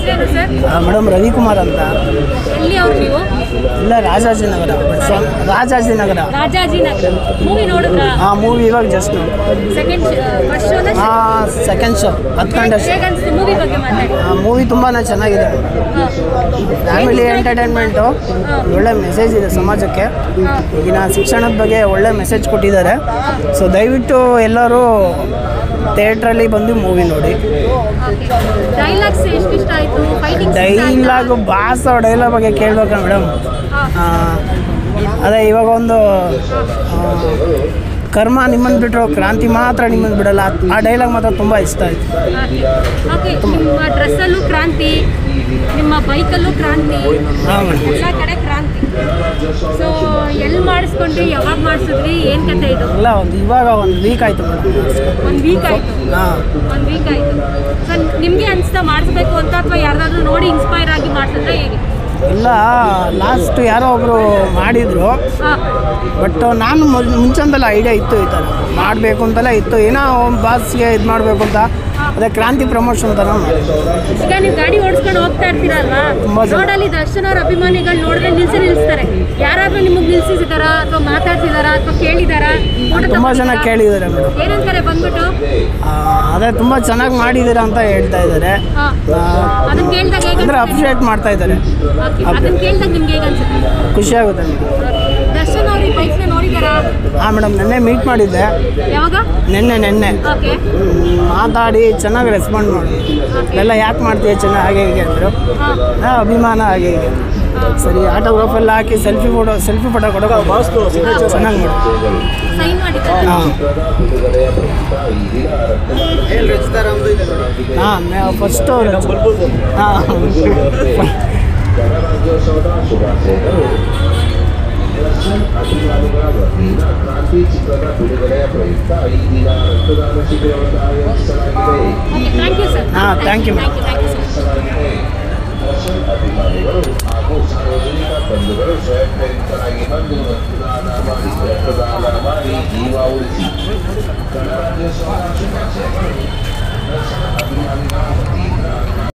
ಹೆಸರೇನು sir madam Ravikumar ಅಂತ ಎಲ್ಲಿ ಅವ್ರು ನೀವು ಇಲ್ಲ ರಾಜಾಜಿನಗರ ಸ್ವ- ರಾಜಾಜಿನಗರ ರಾಜಾಜಿನಗರ ಮೂವಿ ನೋಡಿದ್ರಾ ಆ ಮೂವಿ ಇವಾಗ ಜಸ್ಟ್ ಸೆಕೆಂಡ್ ಫಸ್ಟ್ ಶೋನ ಹಾಂ ಸೆಕೆಂಡ್ ಶೋ ಹತ್ತು ಗಂಟೆ ಶೋ ಹೇಗೆ ಅನಿಸ್ತು ಮೂವಿ ಬಗ್ಗೆ ಮಾತಾಡಿ ಆ ಮೂವಿ ತುಂಬಾ ಚೆನ್ನಾಗಿದೆ ಫ್ಯಾಮಿಲಿ ಎಂಟರ್ಟೈನ್ಮೆಂಟು ಒಳ್ಳೆ ಮೆಸೇಜ್ ಇದೆ ಸಮಾಜಕ್ಕೆ ಈಗಿನ ಶಿಕ್ಷಣದ ಬಗ್ಗೆ ಒಳ್ಳೆ ಮೆಸೇಜ್ ಕೊಟ್ಟಿದ್ದಾರೆ ಸೊ ದಯವಿಟ್ಟು ಎಲ್ಲರೂ ಥಿಯೇಟ್ರಲ್ಲಿ ಬಂದು ಮೂವಿ ನೋಡಿ ಡೈಲಾಗ್ಸ್ ಎಷ್ಟು ಇಷ್ಟ ಆಯ್ತು ಫೈಟಿಂಗ್ ಡೈಲಾಗು ಬಾಸ್ ಡೈಲಾಗ್ ಬಗ್ಗೆ ಕೇಳ್ಬೇಕಾ ಮೇಡಮ್ ಅದೇ ಇವಾಗ ಒಂದು ಆ, ಕರ್ಮ ನಿಮ್ಮನ್ನು ಬಿಟ್ಟರು ಕ್ರಾಂತಿ ಮಾತ್ರ ನಿಮ್ಮನ್ನು ಬಿಡಲ್ಲ ಆ ಡೈಲಾಗ್ ಮಾತ್ರ ತುಂಬ ಇಷ್ಟ ಆಯಿತು ಓಕೆ ನಿಮ್ಮ ಡ್ರೆಸ್ಸಲ್ಲೂ ಕ್ರಾಂತಿ ನಿಮ್ಮ ಬೈಕಲ್ಲೂ ಕ್ರಾಂತಿ ಹಾಂ ಮೇಡಮ್ ಎಲ್ಲ ಕಡೆ ಕ್ರಾಂತಿ ಸೊ ಎಲ್ಲಿ ಮಾಡಿಸ್ಕೊಂಡ್ರಿ ಯಾವಾಗ ಮಾಡಿಸಿದ್ರಿ ಏನು ಕತೆ ಇದು ಇಲ್ಲ ಒಂದು ಇವಾಗ ಒಂದು ವೀಕ್ ಆಯಿತು ಮೇಡಮ್ ಒಂದು ವೀಕ್ ಆಯಿತು ಹಾಂ ಒಂದು ವೀಕ್ ಆಯಿತು ಸರ್ ನಿಮಗೆ ಅನಿಸ್ತಾ ಮಾಡಿಸ್ಬೇಕು ಅಂತ ಅಥವಾ ಯಾರ್ದಾದ್ರೂ ನೋಡಿ ಇನ್ಸ್ಪೈರ್ ಆಗಿ ಮಾಡಿಸಿದ್ರೆ ಹೇಗೆ ಇಲ್ಲ ಲಾಸ್ಟ್ ಯಾರೋ ಒಬ್ಬರು ಮಾಡಿದರು ಹಾಂ ಬಟ್ ನಾನು ಮೊದ್ ಮುಂಚೆಂದೆಲ್ಲ ಐಡಿಯಾ ಇತ್ತು ಈ ಥರ ಮಾಡಬೇಕು ಅಂತೆಲ್ಲ ಇತ್ತು ಏನೋ ಒಂದು ಬಾಸ್ಗೆ ಇದು ಮಾಡಬೇಕು ಅಂತ ಅದೇ ಕ್ರಾಂತಿ ಪ್ರಮೋಷನ್ ಥರ ಮಾಡಿದ್ದು ಈಗ ನೀವು ಗಾಡಿ ಓಡಿಸ್ಕೊಂಡು ಹೋಗ್ತಾ ಇರ್ತೀರಲ್ವಾ ತುಂಬಾ ಜನ. ರೋಡಲ್ಲಿ ದರ್ಶನ್ ಅವ್ರ ಅಭಿಮಾನಿಗಳು ನೋಡಿದ್ರೆ ನಿಲ್ಸಿ ನಿಲ್ಲಿಸ್ತಾರೆ ಯಾರಾದ್ರೂ ನಿಮಗೆ ನಿಲ್ಸಿದಾರಾ ಅಥವಾ ಮಾತಾಡ್ಸಿದಾರಾ ಅಥವಾ ಕೇಳಿದಾರಾ ಫೋಟೋ ತುಂಬ ಜನ ಕೇಳಿದ್ದಾರೆ ಮೇಡಮ್ ಏನಂತಾರೆ ಬಂದ್ಬಿಟ್ಟು ಅದೇ ತುಂಬ ಚೆನ್ನಾಗಿ ಮಾಡಿದ್ದೀರಾ ಅಂತ ಹೇಳ್ತಾ ಇದ್ದಾರೆ ಹಾ ಅದನ್ನ ಕೇಳ್ದಾಗ ಹೇಗೆ ಅಂದರೆ ಅಪ್ರಿಷಿಯೇಟ್ ಮಾಡ್ತಾ ಇದ್ದಾರೆ ಓಕೆ ಅದನ್ನ ಕೇಳ್ದಾಗ ನಿಮ್ಗೆ ಹೇಗೆ ಅನ್ಸುತ್ತೆ ಖುಷಿ ಆಗುತ್ತೆ ಮೇಡಮ್ ದರ್ಶನ್ ಅವ್ರ ಈ ಬೈಕ್ನ ನೋಡಿದಾರಾ ಹಾಂ ಮೇಡಮ್ ನೆನ್ನೆ ಮೀಟ್ ಮಾಡಿದ್ದೆ ಯಾವಾಗ ನೆನ್ನೆ ನೆನ್ನೆ ಓಕೆ ಹ್ಮ್, ಮಾತಾಡಿ ಚೆನ್ನಾಗಿ ರೆಸ್ಪಾಂಡ್ ಮಾಡಿ ಎಲ್ಲ ಯಾಕೆ ಮಾಡ್ತೀಯ ಚೆನ್ನಾಗಿ ಹಾಗೆ ಹೀಗೆ ಅಂದರು ಹಾಂ ಹಾಂ ಅಭಿಮಾನ ಹಾಗೆ ಹೀಗೆ ಸರಿ ಆಟೋಗ್ರಾಫ್ ಎಲ್ಲ ಹಾಕಿ ಸೆಲ್ಫಿ ಫೋಟೋ ಸೆಲ್ಫಿ ಫೋಟೋ ಕೊಡೋಕೆ ಚೆನ್ನಾಗಿ ಮಾಡಿ ಸೈನ್ ಮಾಡಿದ್ದಾರೆ ಹಾಂ ಹಾಂ ಫಸ್ಟು ಹಾಂ ಕ್ರಾಂತಿ ಚಿತ್ರದ ಬಿಡುಗಡೆಯ ಪ್ರಯುಕ್ತ ಈ ದಿನ ರಕ್ತದಾನ ಶಿಬಿರವನ್ನು ಆಯೋಜಿಸಲಾಗಿದೆ ಓಕೆ ಥ್ಯಾಂಕ್ ಯು ಸರ್ ಹಾಂ, thank you, thank you thank you sir Darshan ಅಭಿಮಾನಿಗಳು ಹಾಗೂ ಸಾರ್ವಜನಿಕ ಬಂಧುಗಳು ಸ್ವಯಂ ಪ್ರೇರಿತರಾಗಿ ಬಂದು ರಕ್ತದಾನ ಮಾಡಿ ರಕ್ತದಾನ ಮಾಡಿ ಜೀವ ಉಳಿಸಿ ಗಣರಾಜ್ಯೋತ್ಸವ ಶುಭಾಶಯಗಳು ದರ್ಶನ ಅಭಿಮಾನಿಗಳ ವತಿಯಿಂದ